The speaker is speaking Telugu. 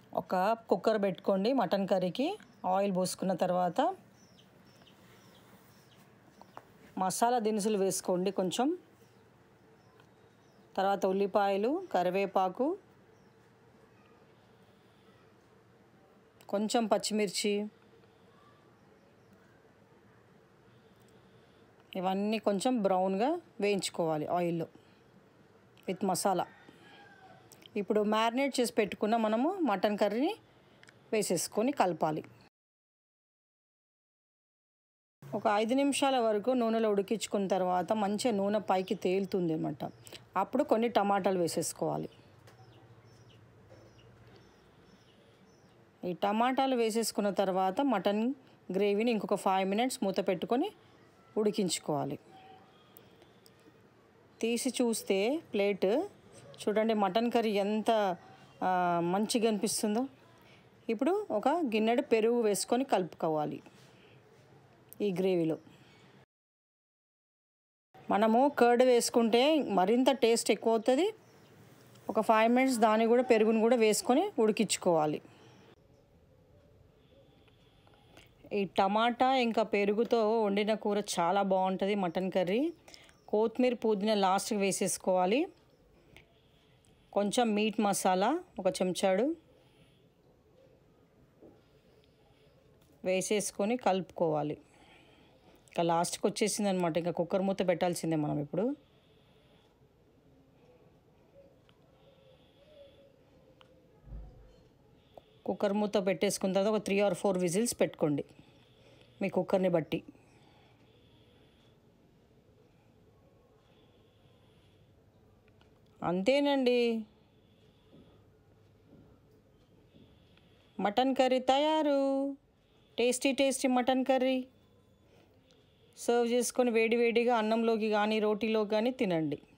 ఒక కుక్కర్ పెట్టుకోండి మటన్ కర్రీకి ఆయిల్ పోసుకున్న తర్వాత మసాలా దినుసులు వేసుకోండి కొంచెం తర్వాత ఉల్లిపాయలు కరివేపాకు కొంచెం పచ్చిమిర్చి ఇవన్నీ కొంచెం బ్రౌన్గా వేయించుకోవాలి ఆయిల్లో విత్ మసాలా ఇప్పుడు మ్యారినేట్ చేసి పెట్టుకున్న మనము మటన్ కర్రీని వేసేసుకొని కలపాలి ఒక ఐదు నిమిషాల వరకు నూనెలో ఉడికించుకున్న తర్వాత మంచిగా నూనె పైకి తేలుతుంది అనమాట అప్పుడు కొన్ని టమాటాలు వేసేసుకోవాలి ఈ టమాటాలు వేసేసుకున్న తర్వాత మటన్ గ్రేవీని ఇంకొక ఫైవ్ మినిట్స్ మూత పెట్టుకొని ఉడికించుకోవాలి తీసి చూస్తే ప్లేట్ చూడండి మటన్ కర్రీ ఎంత ఆ, మంచిగా అనిపిస్తుందో ఇప్పుడు ఒక గిన్నెడు పెరుగు వేసుకొని కలుపుకోవాలి ఈ గ్రేవీలో మనము కర్డ్ వేసుకుంటే మరింత టేస్ట్ ఎక్కువ అవుతుంది ఒక ఫైవ్ మినిట్స్ దాన్ని కూడా పెరుగుని కూడా వేసుకొని ఉడికించుకోవాలి ఈ టమాటా ఇంకా పెరుగుతో వండిన కూర చాలా బాగుంటుంది మటన్ కర్రీ కొత్తిమీర పుదీనా లాస్ట్కి వేసేసుకోవాలి కొంచెం మీట్ మసాలా ఒక చెంచాడు వేసేసుకొని కలుపుకోవాలి ఇంకా లాస్ట్కి వచ్చేసింది అనమాట ఇంకా కుక్కర్ మూత పెట్టాల్సిందే మనం ఇప్పుడు కుక్కర్ మూత పెట్టేసుకున్న తర్వాత ఒక త్రీ ఆర్ ఫోర్ విజిల్స్ పెట్టుకోండి మీ కుక్కర్ని బట్టి అంతేనండి మటన్ కర్రీ తయారు tasty tasty mutton curry serve చేసుకొని వేడి వేడిగా అన్నంలోకి కానీ రోటీలోకి కానీ తినండి